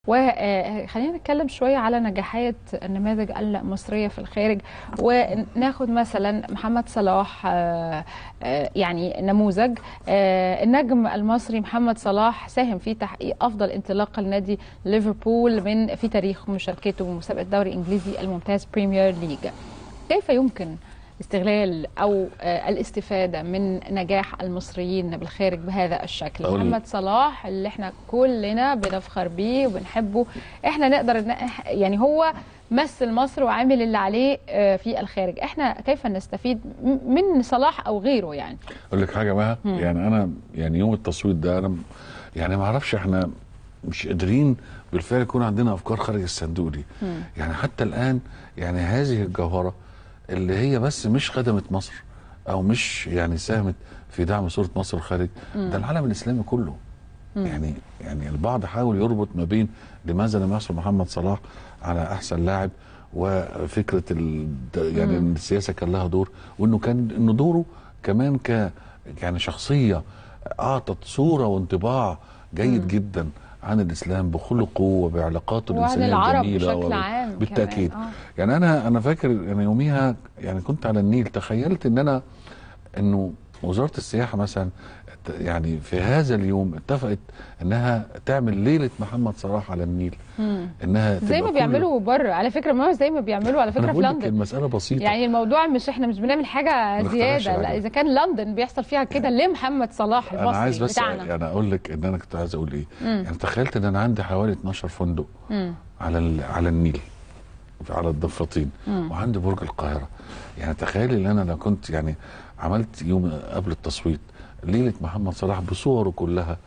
وخلينا نتكلم شوية على نجاحات النماذج المصرية في الخارج وناخد مثلا محمد صلاح آه، آه، يعني نموذج آه، النجم المصري محمد صلاح ساهم في تحقيق أفضل انطلاقة لنادي ليفربول من في تاريخ مشاركته بمسابقة الدوري الإنجليزي الممتاز بريمير ليج كيف يمكن استغلال او آه، الاستفاده من نجاح المصريين بالخارج بهذا الشكل أقول- محمد صلاح اللي احنا كلنا بنفخر بيه وبنحبه احنا نقدر إن إح- يعني هو مثل مصر وعامل اللي عليه آه، في الخارج احنا كيف نستفيد م- من صلاح او غيره يعني اقول لك حاجه بقى يعني انا يعني يوم التصويت ده انا م- يعني ما اعرفش احنا مش قادرين بالفعل يكون عندنا افكار خارج الصندوق دي يعني حتى الان يعني هذه الجوهره اللي هي بس مش خدمت مصر او مش يعني ساهمت في دعم صوره مصر الخارج ده العالم الاسلامي كله يعني يعني البعض حاول يربط ما بين لماذا لم يحصل محمد صلاح على احسن لاعب وفكره ال يعني ان السياسه كان لها دور وانه كان انه دوره كمان ك يعني شخصيه اعطت صوره وانطباع جيد جدا عن الاسلام بخلقه وبعلاقاته وعن الانسانيه العرب الجميله بشكل وب- عام بالتاكيد كمان، آه. يعني انا انا فاكر يعني يوميها يعني كنت على النيل تخيلت ان انا انه وزاره السياحه مثلا ت- يعني في هذا اليوم اتفقت انها تعمل ليله محمد صلاح على النيل انها زي تبقى ما كل- بيعملوا بره على فكره ما هو زي ما بيعملوا على انا فكره في بقول لك لندن المساله بسيطه يعني الموضوع مش احنا مش بنعمل حاجه ما نخترعش زياده لا حاجة. اذا كان لندن بيحصل فيها كده ليه محمد صلاح انا المصري عايز بس بتاعنا يعني اقول لك ان انا كنت عايز اقول ايه يعني تخيلت ان انا عندي حوالي 12 فندق على ال- على النيل على الضفتين وعندي برج القاهره يعني تخيلي ان انا لو كنت يعني عملت يوم قبل التصويت ليله محمد صلاح بصوره كلها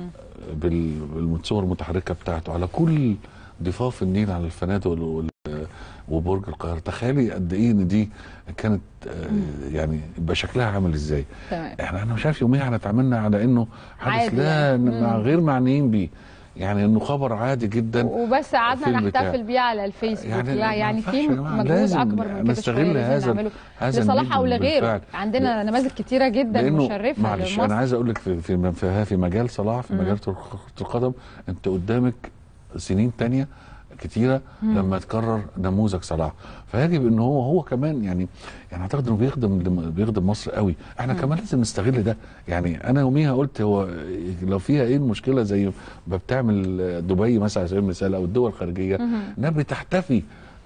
بال- بالصور المتحركه بتاعته على كل ضفاف النيل على الفنادق وال- وال- وبرج القاهره تخيلي قد ايه ان دي كانت آه، يعني يبقى شكلها عامل ازاي تمام احنا انا مش عارف يوميها احنا اتعاملنا على انه حدث عادي لا يعني. مع غير معنيين بيه يعني انه خبر عادي جدا وبس في قعدنا البتاع. نحتفل بيه على الفيسبوك يعني لا ما يعني ينفعش في يا جماعة، مجهود لازم اكبر من كده نستغل شويه لازم هذا- نعمله هذا لصلاح النجم او لغيره بالفعل. عندنا نماذج كتيره جدا لانه مشرفه معلش لمصر انا عايز اقول لك في في في, في مجال صلاح في مجال كرة القدم انت قدامك سنين تانية كتيرة لما تكرر نموذج صلاح فيجب ان هو هو كمان يعني يعني اعتقد انه بيخدم بيخدم مصر قوي احنا كمان لازم نستغل ده يعني انا يوميها قلت هو لو فيها ايه المشكله زي ما بتعمل دبي مثلا على سبيل المثال او الدول الخارجيه انها بتحتفي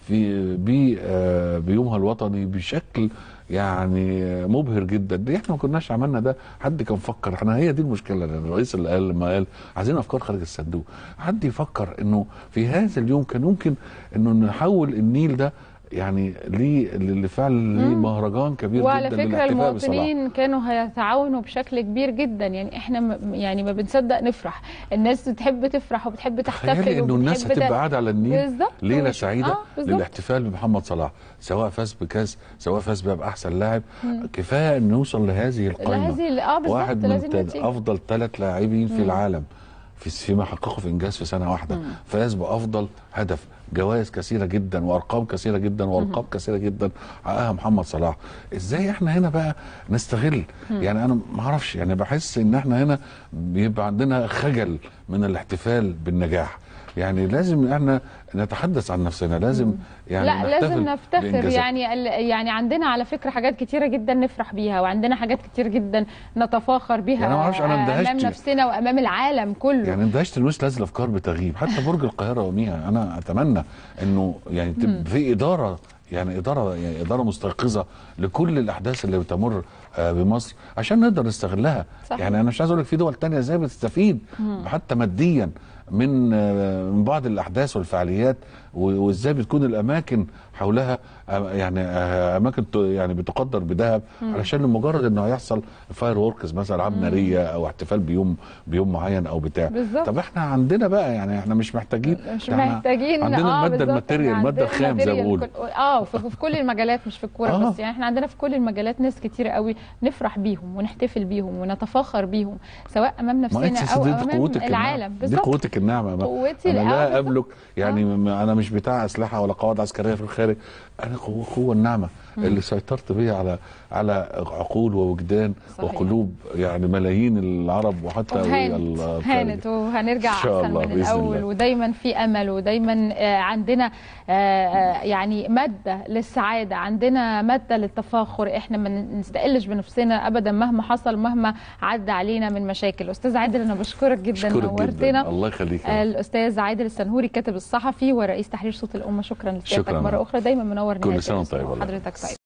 في بي آه، بيومها الوطني بشكل يعني مبهر جدا ليه احنا ما كناش عملنا ده حد كان فكر احنا هي دي المشكله لان الرئيس اللي قال لما قال عايزين افكار خارج الصندوق حد يفكر انه في هذا اليوم كان ممكن انه نحول النيل ده يعني ليه لفعل ليه مهرجان كبير وعلى جدا فكره للاحتفاء بصلاح المواطنين كانوا هيتعاونوا بشكل كبير جدا يعني احنا م- يعني ما بنصدق نفرح الناس بتحب تفرح وبتحب تحتفل تخيلي انه الناس وبتحب ده. هتبقى قاعده على النيل بالظبط. ليله وش- سعيده آه، بالظبط. للاحتفال بمحمد صلاح سواء فاز بكاس سواء فاز بقى باحسن لاعب كفايه ان نوصل لهذه القائمه لهذه اه بالظبط واحد من لازم تل- نتيجة. افضل ثلاث لاعبين في العالم في فيما حققوا في انجاز في سنه واحده فاز بافضل هدف جوائز كثيره جدا وارقام كثيره جدا والقاب كثيره جدا حققها محمد صلاح ازاي احنا هنا بقى نستغل يعني انا ما اعرفش يعني بحس ان احنا هنا بيبقى عندنا خجل من الاحتفال بالنجاح يعني لازم احنا نتحدث عن نفسنا لازم يعني لا لازم نحتفل نفتخر بإنجازات. يعني ال- يعني عندنا على فكره حاجات كتيره جدا نفرح بيها وعندنا حاجات كتير جدا نتفاخر بيها يعني أنا معرفش أنا امام اندهشت. نفسنا وامام العالم كله يعني اندهشت الناس لازم الافكار بتغيب حتى برج القاهره يوميها انا اتمنى انه يعني تبقى في اداره يعني اداره يعني اداره مستيقظه لكل الاحداث اللي بتمر آه، بمصر عشان نقدر نستغلها صحيح. يعني انا مش عايز اقول لك في دول تانية ازاي بتستفيد حتى ماديا من آه، من بعض الاحداث والفعاليات و- وازاي بتكون الاماكن حولها آه، يعني آه، اماكن ت- يعني بتقدر بذهب علشان لمجرد انه هيحصل فاير ووركس مثلا العاب ناريه او احتفال بيوم بيوم معين او بتاع بالظبط. طب احنا عندنا بقى يعني احنا مش محتاجين مش ده احنا محتاجين عندنا اه الماده بالظبط، الماتيريال إحنا الماده عندنا الخام زي ما الماتيريال بيقولوا كل- اه في في كل المجالات مش في الكوره آه. بس يعني احنا عندنا في كل المجالات ناس كتير قوي نفرح بيهم ونحتفل بيهم ونتفاخر بيهم سواء امام ما انت نفسنا او دي امام قوتك العالم الناعمة. دي بالظبط قوتك الناعمه بقى. قوتي انا آه، لا بالظبط. املك يعني م- انا مش بتاع اسلحه ولا قواعد عسكريه في الخارج انا قوه قوه الناعمه اللي سيطرت بيه على على عقول ووجدان صحيح. وقلوب يعني ملايين العرب وحتى وهانت الخارج. هانت وهنرجع إن شاء احسن الله من بإذن الاول الله. ودايما في امل ودايما آه، عندنا آه، آه، يعني ماده للسعاده عندنا ماده للتفاخر احنا ما نستقلش بنفسنا ابدا مهما حصل مهما عدى علينا من مشاكل استاذ عادل انا بشكرك جدا أشكرك نورتنا جدا الله يخليك يا رب. الاستاذ عادل السنهوري الكاتب الصحفي ورئيس تحرير صوت الامه شكرا لسيادتك شكراً. مره اخرى دايما منور كل نهاية سنة وأنت الأسبوع. طيب والله. حضرتك طيب